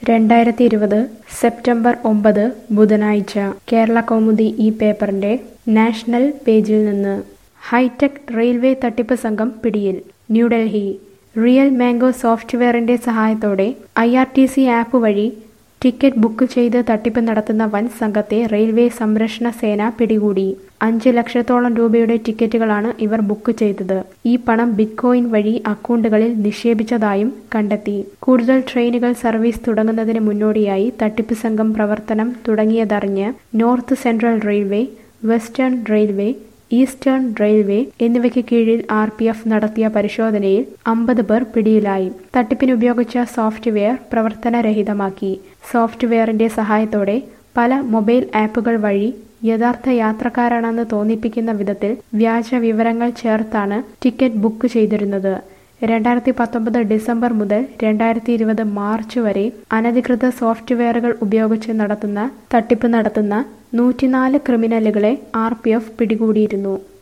രണ്ടായിരത്തി ഇരുപത് സെപ്റ്റംബർ ഒമ്പത് ബുധനാഴ്ച കേരള കൗമുദി ഈ പേപ്പറിന്റെ നാഷണൽ പേജിൽ നിന്ന് ഹൈടെക് റെയിൽവേ തട്ടിപ്പ് സംഘം പിടിയിൽ ന്യൂഡൽഹി റിയൽ മാംഗോ സോഫ്റ്റ്വെയറിന്റെ സഹായത്തോടെ I R T C app വഴി ടിക്കറ്റ് ബുക്ക് ചെയ്ത് തട്ടിപ്പ് നടത്തുന്ന വൻ സംഘത്തെ റെയിൽവേ സംരക്ഷണ സേന പിടികൂടി അഞ്ച് ലക്ഷത്തോളം രൂപയുടെ ടിക്കറ്റുകളാണ് ഇവർ ബുക്ക് ചെയ്തത് ഈ പണം ബിറ്റ്കോയിൻ വഴി അക്കൗണ്ടുകളിൽ നിക്ഷേപിച്ചതായും കണ്ടെത്തി കൂടുതൽ ട്രെയിനുകൾ സർവീസ് തുടങ്ങുന്നതിന് മുന്നോടിയായി തട്ടിപ്പ് സംഘം പ്രവർത്തനം തുടങ്ങിയതറിഞ്ഞ് north central railway western railway eastern railway എന്നിവയ്ക്ക് കീഴിൽ ആർ പി എഫ് നടത്തിയ പരിശോധനയിൽ അമ്പത് പേർ പിടിയിലായി തട്ടിപ്പിന് ഉപയോഗിച്ച സോഫ്റ്റ്വെയർ പ്രവർത്തനരഹിതമാക്കി സോഫ്റ്റ്വെയറിന്റെ സഹായത്തോടെ പല മൊബൈൽ ആപ്പുകൾ വഴി യഥാർത്ഥ യാത്രക്കാരാണെന്ന് തോന്നിപ്പിക്കുന്ന വിധത്തിൽ വ്യാജ വിവരങ്ങൾ ചേർത്താണ് ടിക്കറ്റ് ബുക്ക് ചെയ്തിരുന്നത് രണ്ടായിരത്തി പത്തൊമ്പത് ഡിസംബർ മുതൽ രണ്ടായിരത്തി ഇരുപത് മാർച്ച് വരെ അനധികൃത സോഫ്റ്റ്വെയറുകൾ ഉപയോഗിച്ച് നടത്തുന്ന തട്ടിപ്പ് നടത്തുന്ന നൂറ്റിനാല് ക്രിമിനലുകളെ ആർ പി എഫ് പിടികൂടിയിരുന്നു